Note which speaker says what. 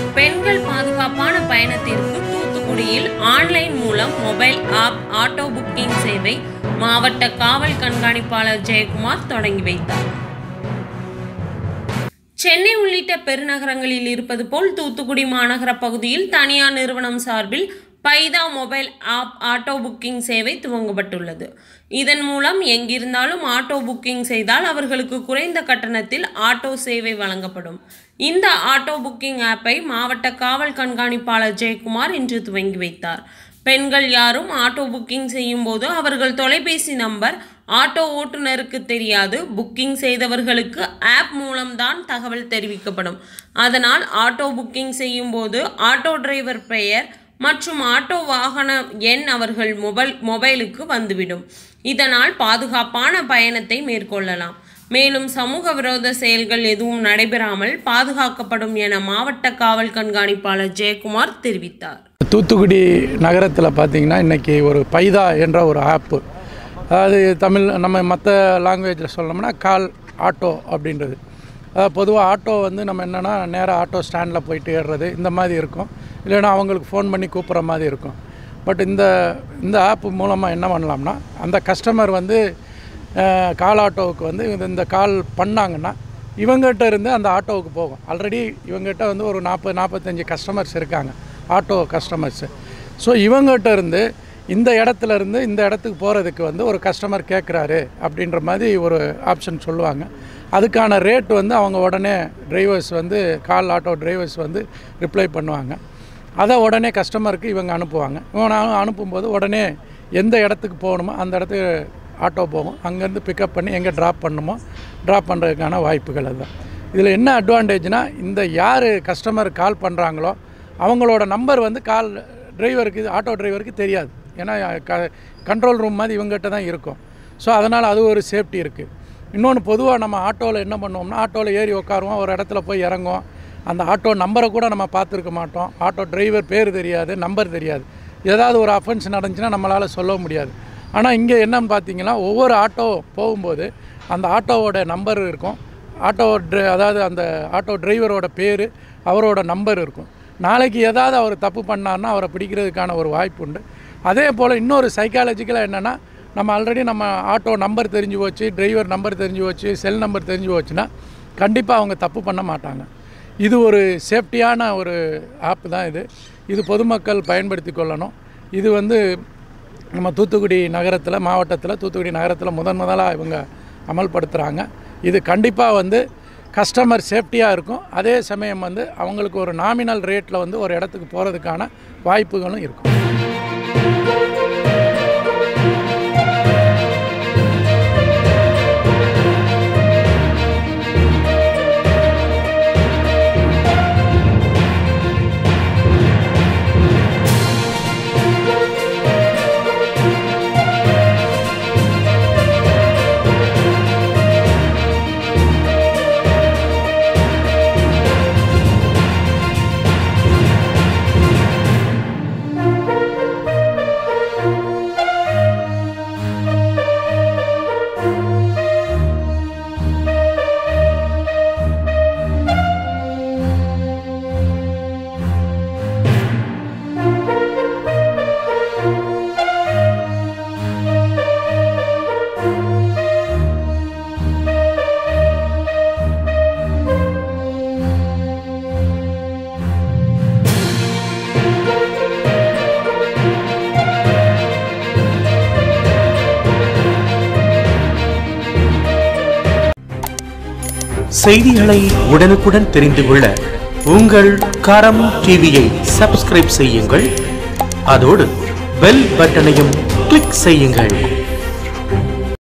Speaker 1: பெண்கள் பாதுகாப்பான பயணத்திற்கு தூத்துக்குடியில் ஆன்லைன் மூலம் மொபைல் ஆப் ஆட்டோ புக்கிங் சேவை மாவட்ட காவல் கண்காணிப்பாளர் ஜெயக்குமார் தொடங்கி வைத்தார் சென்னை உள்ளிட்ட பெருநகரங்களில் இருப்பது போல் தூத்துக்குடி மாநகர பகுதியில் தனியார் நிறுவனம் சார்பில் பைதா மொபைல் ஆப் ஆட்டோ புக்கிங் சேவை துவங்கப்பட்டுள்ளது இதன் மூலம் எங்கிருந்தாலும் ஆட்டோ புக்கிங் செய்தால் அவர்களுக்கு குறைந்த கட்டணத்தில் ஆட்டோ சேவை வழங்கப்படும் இந்த ஆட்டோ புக்கிங் ஆப்பை மாவட்ட காவல் கண்காணிப்பாளர் ஜெயக்குமார் இன்று துவங்கி வைத்தார் பெண்கள் யாரும் ஆட்டோ புக்கிங் செய்யும் போது அவர்கள் தொலைபேசி நம்பர் ஆட்டோ ஓட்டுநருக்கு தெரியாது புக்கிங் செய்தவர்களுக்கு ஆப் மூலம்தான் தகவல் தெரிவிக்கப்படும் அதனால் ஆட்டோ புக்கிங் செய்யும் போது ஆட்டோ டிரைவர் பெயர் மற்றும் ஆட்டோ வாகன எண் அவர்கள் மொபைல் மொபைலுக்கு வந்துவிடும் இதனால் பாதுகாப்பான பயணத்தை மேற்கொள்ளலாம் மேலும் சமூக விரோத செயல்கள் எதுவும் நடைபெறாமல் பாதுகாக்கப்படும் என மாவட்ட காவல் கண்காணிப்பாளர் ஜெயக்குமார் தெரிவித்தார்
Speaker 2: தூத்துக்குடி நகரத்தில் பார்த்தீங்கன்னா இன்றைக்கி ஒரு பைதா என்ற ஒரு ஆப்பு அதாவது தமிழ் நம்ம மற்ற லாங்குவேஜில் சொல்லணும்னா கால் ஆட்டோ அப்படின்றது அதாவது பொதுவாக ஆட்டோ வந்து நம்ம என்னென்னா நேராக ஆட்டோ ஸ்டாண்டில் போயிட்டு ஏறுறது இந்த மாதிரி இருக்கும் இல்லைன்னா அவங்களுக்கு ஃபோன் பண்ணி கூப்பிட்ற மாதிரி இருக்கும் பட் இந்த இந்த ஆப் மூலமாக என்ன பண்ணலாம்னா அந்த கஸ்டமர் வந்து அஹ், கால் ஆட்டோவுக்கு வந்து இது இந்த கால் பண்ணாங்கன்னா இவங்ககிட்ட இருந்து அந்த ஆட்டோவுக்கு போகும் ஆல்ரெடி இவங்ககிட்ட வந்து ஒரு நாற்பது நாற்பத்தஞ்சு கஸ்டமர்ஸ் இருக்காங்க ஆட்டோ கஸ்டமர்ஸு ஸோ இவங்ககிட்ட இருந்து இந்த இடத்துல இருந்து இந்த இடத்துக்கு போகிறதுக்கு வந்து ஒரு கஸ்டமர் கேட்குறாரு அப்படின்ற மாதிரி ஒரு ஆப்ஷன் சொல்லுவாங்க அதுக்கான ரேட் வந்து அவங்க உடனே டிரைவர்ஸ் வந்து கால் ஆட்டோ டிரைவர்ஸ் வந்து ரிப்ளை பண்ணுவாங்க அதை உடனே கஸ்டமருக்கு இவங்க அனுப்புவாங்க இவங்க அனு- அனுப்பும்போது உடனே எந்த இடத்துக்கு போகணுமோ அந்த இடத்துக்கு ஆட்டோ போகும் அங்கேருந்து பிக்கப் பண்ணி எங்கே ட்ராப் பண்ணணுமோ ட்ராப் பண்ணுறதுக்கான வாய்ப்புகள் அதுதான் இதில் என்ன அட்வான்டேஜ்னால் இந்த யார் கஸ்டமர் கால் பண்ணுறாங்களோ அவங்களோட நம்பர் வந்து கால் டிரைவருக்கு ஆட்டோ டிரைவருக்கு தெரியாது ஏன்னா க கண்ட்ரோல் ரூம் மாதிரி இவங்ககிட்ட தான் இருக்கும் ஸோ அதனால் அது ஒரு சேஃப்டி இருக்குது இன்னொன்று பொதுவாக நம்ம ஆட்டோவில் என்ன பண்ணுவோம்னா ஆட்டோவில் ஏறி உட்காருவோம் ஒரு இடத்துல போய் இறங்குவோம் அந்த ஆட்டோ நம்பரை கூட நம்ம பார்த்துருக்க மாட்டோம் ஆட்டோ டிரைவர் பேர் தெரியாது நம்பர் தெரியாது ஏதாவது ஒரு அஃபென்ஸ் நடந்துச்சுன்னா நம்மளால் சொல்ல முடியாது ஆனால் இங்கே என்னன்னு பார்த்தீங்கன்னா ஒவ்வொரு ஆட்டோ போகும்போது அந்த ஆட்டோவோட நம்பர் இருக்கும் ஆட்டோ ட்ரை அதாவது அந்த ஆட்டோ டிரைவரோட பேர் அவரோட நம்பர் இருக்கும் நாளைக்கு ஏதாவது அவர் தப்பு பண்ணார்னா அவரை பிடிக்கிறதுக்கான ஒரு வாய்ப்பு உண்டு அதே போல் இன்னொரு சைக்காலஜிக்கலாக என்னென்னா நம்ம ஆல்ரெடி நம்ம ஆட்டோ நம்பர் தெரிஞ்சு போச்சு டிரைவர் நம்பர் தெரிஞ்சு போச்சு செல் நம்பர் தெரிஞ்சு போச்சுன்னா கண்டிப்பாக அவங்க தப்பு பண்ண மாட்டாங்க இது ஒரு சேஃப்டியான ஒரு ஆப் தான் இது இது பொதுமக்கள் பயன்படுத்தி கொள்ளணும் இது வந்து நம்ம தூத்துக்குடி நகரத்தில் மாவட்டத்தில் தூத்துக்குடி நகரத்தில் முதன் முதலாக இவங்க அமல்படுத்துகிறாங்க இது கண்டிப்பாக வந்து கஸ்டமர் சேஃப்டியாக இருக்கும் அதே சமயம் வந்து அவங்களுக்கு ஒரு நாமினல் ரேட்டில் வந்து ஒரு இடத்துக்கு போகிறதுக்கான வாய்ப்புகளும் இருக்கும்
Speaker 3: செய்திகளை உடனுக்குடன் தெரிந்து கொள்ள உங்கள் கரம் டிவியை சப்ஸ்கிரைப் செய்யுங்கள் அதோடு பெல் பட்டனையும் கிளிக் செய்யுங்கள்